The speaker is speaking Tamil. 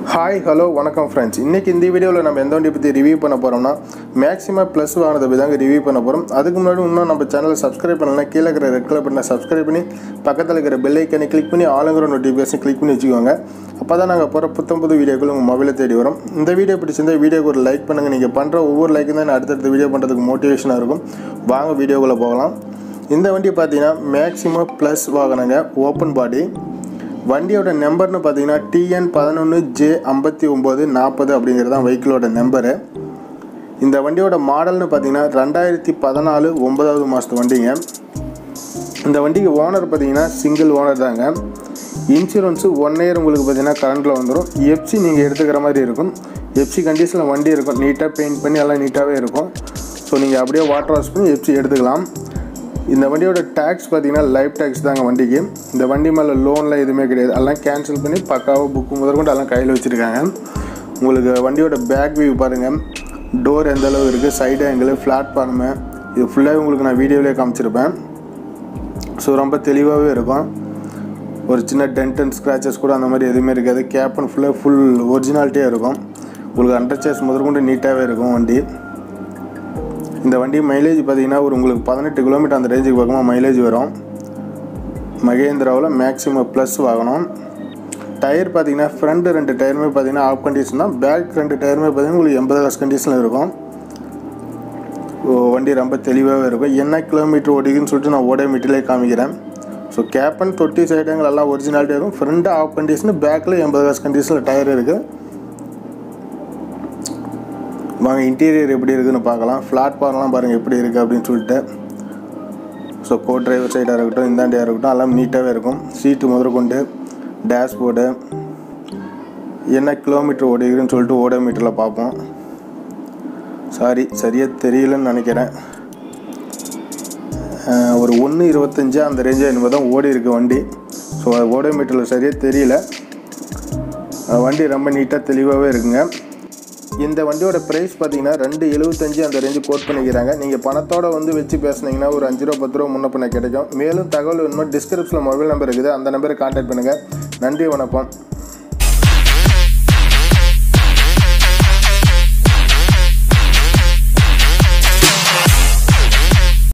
ஹாய் ஹலோ வணக்கம் ஃப்ரெண்ட்ஸ் இன்றைக்கி இந்த வீடியோவில் நம்ம எந்த வண்டியை பற்றி ரிவ்யூ பண்ண போகிறோம்னா மேக்ஸிமம் ப்ளஸ் வாங்கினதை பற்றி தாங்க ரிவ்யூ பண்ண போகிறோம் அதுக்கு முன்னாடி இன்னும் நம்ம சேனலை சப்ஸ்கிரைப் பண்ணலாம் கீழே இருக்கிற ரெட் கலர் பட்டனை சப்ஸ்கிரைப் பண்ணி பக்கத்தில் இருக்கிற பெல் ஐக்கனை கிளிக் பண்ணி ஆளுங்கிற நோட்டிஃபிகேஷன் கிளிக் பண்ணி வச்சுக்கோங்க அப்போ தான் நாங்கள் போகிற புத்தம் புது வீடியோக்கள் உங்கள் மொபைலில் தேடி வரும் இந்த வீடியோ பிடிச்சிருந்தா வீடியோக்கு ஒரு லைக் பண்ணுங்கள் நீங்கள் பண்ணுற ஒவ்வொரு லைக்கும் தான் அடுத்தடுத்த வீடியோ பண்ணுறதுக்கு மோட்டிவேஷனாக இருக்கும் வாங்க வீடியோக்குள்ளே போகலாம் இந்த வண்டி பார்த்தீங்கன்னா மேக்ஸிமம் ப்ளஸ் வாகனங்க ஓப்பன் பாடி வண்டியோட நம்பர்னு பார்த்தீங்கன்னா டிஎன் பதினொன்று ஜே ஐம்பத்தி ஒம்பது நாற்பது அப்படிங்கிறது தான் வெஹிக்கிளோட நம்பரு இந்த வண்டியோட மாடல்னு பார்த்தீங்கன்னா ரெண்டாயிரத்தி பதினாலு ஒன்பதாவது மாதத்து வண்டிங்க இந்த வண்டிக்கு ஓனர் பார்த்தீங்கன்னா சிங்கிள் ஓனர் தாங்க இன்சூரன்ஸு ஒன் இயர் உங்களுக்கு பார்த்தீங்கன்னா கரண்டில் வந்துடும் எஃப்சி நீங்கள் எடுத்துக்கிற மாதிரி இருக்கும் எஃப்சி கண்டிஷனில் வண்டி இருக்கும் நீட்டாக பெயிண்ட் பண்ணி எல்லாம் நீட்டாகவே இருக்கும் ஸோ நீங்கள் அப்படியே வாட்டர் வாஷ் பண்ணி எஃப்சி எடுத்துக்கலாம் இந்த வண்டியோட டேக்ஸ் பார்த்தீங்கன்னா லைஃப் டேக்ஸ் தாங்க வண்டிக்கு இந்த வண்டி மேலே லோன்லாம் எதுவுமே கிடையாது எல்லாம் கேன்சல் பண்ணி பக்காவாக புக்கு முதற்கொண்டு எல்லாம் கையில் வச்சுருக்காங்க உங்களுக்கு வண்டியோட பேக் வியூ பாருங்கள் டோர் எந்த அளவு இருக்குது சைடு ஆங்கிள் பிளாட்ஃபார்மு இது ஃபுல்லாகவே உங்களுக்கு நான் வீடியோவிலே காமிச்சிருப்பேன் ஸோ ரொம்ப தெளிவாகவே இருக்கும் ஒரு சின்ன டென்ட் அண்ட் ஸ்க்ராச்சஸ் கூட அந்த மாதிரி எதுவுமே இருக்காது கேப்பன் ஃபுல்லாக ஃபுல் ஒரிஜினாலிட்டியாக இருக்கும் உங்களுக்கு அண்டர் சேர்ஸ் முதற்கொண்டு நீட்டாகவே இருக்கும் வண்டி இந்த வண்டி மைலேஜ் பார்த்தீங்கன்னா ஒரு உங்களுக்கு பதினெட்டு கிலோமீட்டர் அந்த ரேஞ்சுக்கு பக்கமாக மைலேஜ் வரும் மகேந்திராவில் மேக்ஸிமம் ப்ளஸ் வாங்கணும் டயர் பார்த்தீங்கன்னா ஃப்ரண்ட் ரெண்டு டயருமே பார்த்தீங்கன்னா ஆஃப் கண்டிஷன் தான் பேக் ரெண்டு டயருமே பார்த்தீங்கன்னா உங்களுக்கு எண்பது காசு கண்டிஷனில் இருக்கும் ஓ, வண்டி ரொம்ப தெளிவாகவே இருக்கும் என்ன கிலோமீட்டர் ஓடிக்குன்னு சொல்லிட்டு நான் ஓட மீட்டர்லேயே காமிக்கிறேன் ஸோ கேப்பன் தொட்டி சைடுங்கள் எல்லாம் ஒரிஜினாலிட்டியாக இருக்கும் ஃப்ரண்ட் ஆஃப் கண்டிஷனு பேக்கில் எண்பது காசு கண்டிஷனில் டயர் இருக்குது வாங்க இன்டீரியர் எப்படி இருக்குதுன்னு பார்க்கலாம் பிளாட்ஃபார்ம்லாம் பாருங்கள் எப்படி இருக்குது அப்படின்னு சொல்லிட்டு ஸோ கோ டிரைவர் சைடாக இருக்கட்டும் இந்தாண்டியாக இருக்கட்டும் எல்லாம் நீட்டாகவே இருக்கும் சீட்டு முதற்கொண்டு டேஷ்போர்டு என்ன கிலோமீட்டர் ஓடிக்குதுன்னு சொல்லிட்டு ஓட மீட்டரில் பார்ப்போம் சாரி சரியாக தெரியலன்னு நினைக்கிறேன் அஹ், ஒரு ஒன்று இருபத்தஞ்சு அந்த ரேஞ்சாக என்னமோ தான் ஓடி இருக்கு வண்டி ஸோ அது ஓட மீட்டரில் சரியாக தெரியல அஹ், வண்டி ரொம்ப நீட்டாக தெளிவாகவே இருக்குங்க இந்த வண்டியோட ப்ரைஸ் பார்த்தீங்கன்னா ரெண்டு எழுபத்தஞ்சு அந்த ரேஞ்சு கோட் பண்ணிக்கிறாங்க நீங்கள் பணத்தோட வந்து வச்சு பேசுனீங்கன்னா ஒரு அஞ்சு ரூபா பத்து ரூபா முன்ன பண்ண கிடைக்கும் மேலும் தகவல் வேணுமோ டிஸ்கிரிப்ஷனில் மொபைல் நம்பர் இருக்குது அந்த நம்பரை கான்டாக்ட் பண்ணுங்கள் நன்றி வணக்கம்